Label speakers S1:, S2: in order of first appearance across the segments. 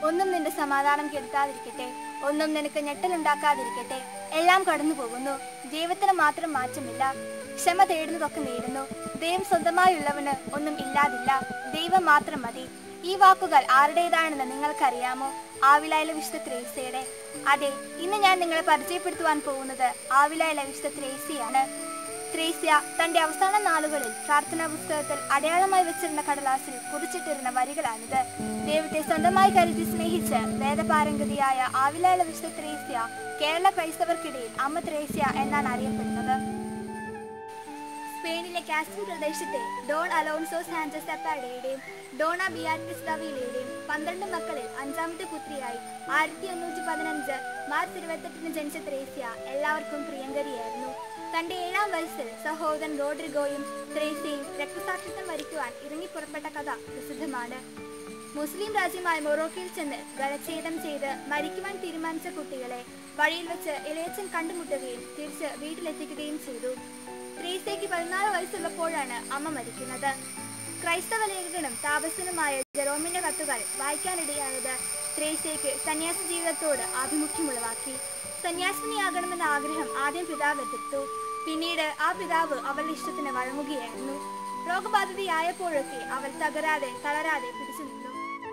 S1: ഒന്നും നിന്റെ സമാധാനം കെടുത്താതിരിക്കട്ടെ ഒന്നും നിനക്ക് ഞെട്ടലുണ്ടാക്കാതിരിക്കട്ടെ എല്ലാം കടന്നു പോകുന്നു ദൈവത്തിന് മാത്രം മാറ്റമില്ല ക്ഷമ തേടുന്നതൊക്കെ നേടുന്നു ദൈവം സ്വന്തമായുള്ളവന് ഒന്നും ഇല്ലാതില്ല ദൈവം മാത്രം മതി ഈ വാക്കുകൾ ആരുടേതാണെന്ന് നിങ്ങൾക്കറിയാമോ ആവിലായിലെ വിശുദ്ധ ത്രേസ്യയുടെ അതെ ഇന്ന് ഞാൻ നിങ്ങളെ പരിചയപ്പെടുത്തുവാൻ പോകുന്നത് ആവിലായിലെ വിശുദ്ധ ത്രേസ്യയാണ് ത്രേസ്യ തന്റെ അവസാന നാളുകളിൽ പ്രാർത്ഥനാ പുസ്തകത്തിൽ അടയാളമായി വെച്ചിരുന്ന കടലാസിൽ കുറിച്ചിട്ടിരുന്ന വരികളാണിത് ദൈവത്തെ സ്വന്തമായി കരുതി സ്നേഹിച്ച് വേദപാരംഗതിയായ ആവിലായിലെ വിശുദ്ധ ത്രേസ്യ കേരള ക്രൈസ്തവർക്കിടയിൽ അമ്മ ത്രേസ്യ എന്നാണ് അറിയപ്പെടുന്നത് സ്പെയിനിലെ കാസ്റ്റിൻ പ്രദേശത്തെ ഡോൺ അലോൺസോ സാഞ്ചസ് അപ്പാഡയുടെയും ഡോണ ബിയാറ്റിസ് ദവിയുടെയും പന്ത്രണ്ട് മക്കളിൽ അഞ്ചാമത്തെ പുത്രിയായി ആയിരത്തി എണ്ണൂറ്റി പതിനഞ്ച് മാർച്ച് ഇരുപത്തെട്ടിന് ജനിച്ച ത്രേസ്യ എല്ലാവർക്കും പ്രിയങ്കരിയായിരുന്നു തന്റെ ഏഴാം വയസ്സിൽ സഹോദരൻ റോഡ്രിഗോയും ത്രേസ്യയും രക്തസാക്ഷിത്വം വരിക്കുവാൻ ഇറങ്ങിപ്പുറപ്പെട്ട കഥ പ്രസിദ്ധമാണ് മുസ്ലിം രാജ്യമായ മൊറോക്കയിൽ ചെന്ന് ഗളച്ഛേദം ചെയ്ത് മരിക്കുവാൻ തീരുമാനിച്ച കുട്ടികളെ വഴിയിൽ വെച്ച് ഇളയച്ചൻ കണ്ടുമുട്ടുകയും തിരിച്ച് വീട്ടിലെത്തിക്കുകയും ചെയ്തു ത്രേസ്യയ്ക്ക് പതിനാല് വയസ്സുള്ളപ്പോഴാണ് അമ്മ മരിക്കുന്നത് ക്രൈസ്തവ ലേഖകനും താപസനുമായ ജെറോമിന്റെ കത്തുകൾ വായിക്കാനിടയായത് ത്രേസ്യയ്ക്ക് സന്യാസ ജീവിതത്തോട് ആഭിമുഖ്യമുളവാക്കി സന്യാസിനിയാകണമെന്ന ആഗ്രഹം ആദ്യം പിതാവ് എതിർത്തു പിന്നീട് ആ പിതാവ് അവളുടെ ഇഷ്ടത്തിന് വഴങ്ങുകയായിരുന്നു രോഗബാധിതയായപ്പോഴൊക്കെ അവൾ തകരാതെ തളരാതെ പിടിച്ചു നിന്നു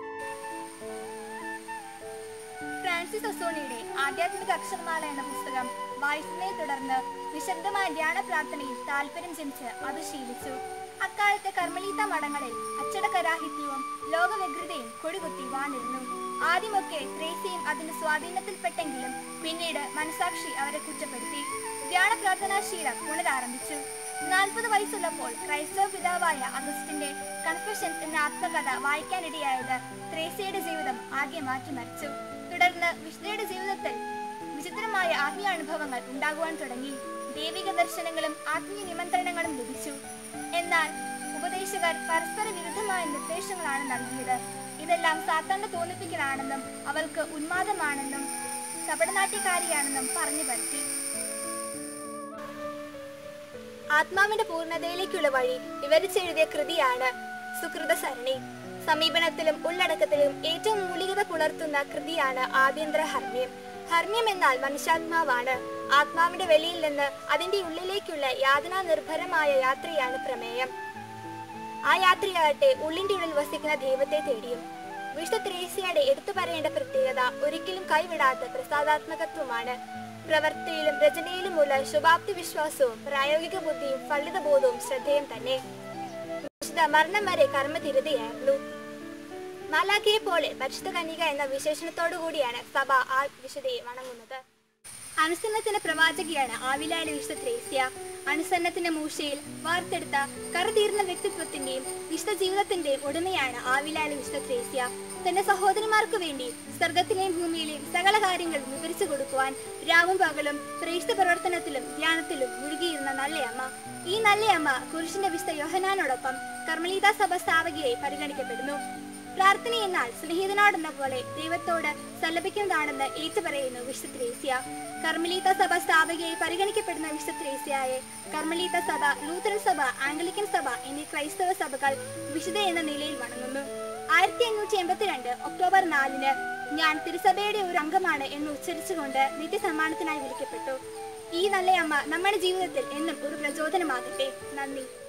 S1: ഫ്രാൻസിസ് ഒസോണിയുടെ ആധ്യാത്മിക അക്ഷരമാല എന്ന പുസ്തകം വായിച്ചതിനെ തുടർന്ന് വിശദമായ ധ്യാന പ്രാർത്ഥനയിൽ താല്പര്യം ജനിച്ച് അത് ശീലിച്ചു അക്കാലത്തെ കർമ്മലീത്ത മഠങ്ങളിൽ അച്ചടക്കരാഹിത്യവും ലോകവ്യഗ്രതയും കൊടികുത്തി വാണിരുന്നു ആദ്യമൊക്കെ ത്രേസ്യയും അതിന്റെ സ്വാധീനത്തിൽപ്പെട്ടെങ്കിലും പിന്നീട് മനസാക്ഷി അവരെ കുറ്റപ്പെടുത്തി ധ്യാന പ്രാർത്ഥനാശീലം പുനരാരംഭിച്ചു നാൽപ്പത് വയസ്സുള്ളപ്പോൾ ക്രൈസ്തവ പിതാവായ അഗസ്റ്റിന്റെ കൺഫ്യൂഷൻസ് എന്ന ആത്മകഥ വായിക്കാനിടയായത് ത്രേസ്യയുടെ ജീവിതം ആകെ മാറ്റിമറിച്ചു തുടർന്ന് വിശുദ്ധയുടെ ജീവിതത്തിൽ വിചിത്രമായ ആത്മീയ അനുഭവങ്ങൾ ഉണ്ടാകുവാൻ തുടങ്ങി ദൈവിക ദർശനങ്ങളും ആത്മീയ നിമന്ത്രണങ്ങളും ലഭിച്ചു എന്നാൽ ഉപദേശകർ പരസ്പര വിരുദ്ധമായ നിർദ്ദേശങ്ങളാണ് നൽകിയത് ഇതെല്ലാം സാത്താന്റെ തോന്നിപ്പിക്കലാണെന്നും അവൾക്ക് ഉന്മാദമാണെന്നും കപടനാട്യക്കാരിയാണെന്നും പറഞ്ഞു പരത്തി ആത്മാവിന്റെ പൂർണ്ണതയിലേക്കുള്ള വഴി വിവരിച്ചെഴുതിയ കൃതിയാണ് സുകൃത സരണി സമീപനത്തിലും ഉള്ളടക്കത്തിലും ഏറ്റവും മൂലികത പുലർത്തുന്ന കൃതിയാണ് ആഭ്യന്തര ഹർമ്മ്യം ഹർമ്മ്യം എന്നാൽ മനുഷ്യാത്മാവാണ് ആത്മാവിന്റെ വെളിയിൽ നിന്ന് അതിന്റെ ഉള്ളിലേക്കുള്ള യാതനാ നിർഭരമായ യാത്രയാണ് പ്രമേയം ആ യാത്രയാകട്ടെ ഉള്ളിന്റെ ഉള്ളിൽ വസിക്കുന്ന ദൈവത്തെ തേടിയും വിശുദ്ധ ത്രേസ്യയുടെ എടുത്തു പറയേണ്ട പ്രത്യേകത ഒരിക്കലും കൈവിടാത്ത പ്രസാദാത്മകത്വമാണ് പ്രവൃത്തിയിലും രചനയിലുമുള്ള ശുഭാപ്തി വിശ്വാസവും പ്രായോഗിക ബുദ്ധിയും ഫലിതബോധവും ശ്രദ്ധേയം തന്നെ വിശുദ്ധ മരണം വരെ കർമ്മതിരുതയായിരുന്നു മാലാഖയെ പോലെ പരിശുദ്ധ കന്യക എന്ന വിശേഷണത്തോടു കൂടിയാണ് സഭ ആ വിശുദ്ധയെ വണങ്ങുന്നത് അനുസരണത്തിന്റെ പ്രവാചകിയാണ് ആവിലായിലെ വിശുദ്ധ ത്രേസ്യ അനുസരണത്തിന്റെ മൂശയിൽ വാർത്തെടുത്ത കറുതീർന്ന വ്യക്തിത്വത്തിന്റെയും വിശുദ്ധ ജീവിതത്തിന്റെയും ഉടമയാണ് ആവിലായിലെ വിശുദ്ധ ത്രേസ്യ തന്റെ സഹോദരിമാർക്ക് വേണ്ടി സ്വർഗത്തിലെയും ഭൂമിയിലെയും സകല കാര്യങ്ങളും വിവരിച്ചു കൊടുക്കുവാൻ രാവും പകലും പ്രേക്ഷിത പ്രവർത്തനത്തിലും ധ്യാനത്തിലും മുഴുകിയിരുന്ന നല്ലയമ്മ ഈ നല്ലയമ്മ കുരിശിന്റെ വിശുദ്ധ യോഹനാനോടൊപ്പം കർമ്മലീത സഭ സ്ഥാപകയായി പരിഗണിക്കപ്പെടുന്നു പ്രാർത്ഥന എന്നാൽ സ്നേഹിതനോടെന്ന പോലെ ദൈവത്തോട് സല്ലപിക്കുന്നതാണെന്ന് ഏറ്റുപറയുന്നു വിശുദ്ധ ത്രേസ്യ കർമ്മലീത്ത സഭ സ്ഥാപകയായി പരിഗണിക്കപ്പെടുന്ന വിശുദ്ധ ത്രേസ്യയെ കർമ്മലീത്ത സഭ ലൂത്തറൻ സഭ ആംഗ്ലിക്കൻ സഭ എന്നീ ക്രൈസ്തവ സഭകൾ വിശുദ്ധ എന്ന നിലയിൽ വണങ്ങുന്നു ആയിരത്തി എണ്ണൂറ്റി എൺപത്തിരണ്ട് ഒക്ടോബർ നാലിന് ഞാൻ തിരുസഭയുടെ ഒരു അംഗമാണ് എന്ന് ഉച്ചരിച്ചുകൊണ്ട് നിത്യസമ്മാനത്തിനായി വിളിക്കപ്പെട്ടു ഈ നല്ല അമ്മ നമ്മുടെ ജീവിതത്തിൽ എന്നും ഒരു പ്രചോദനമാകട്ടെ നന്ദി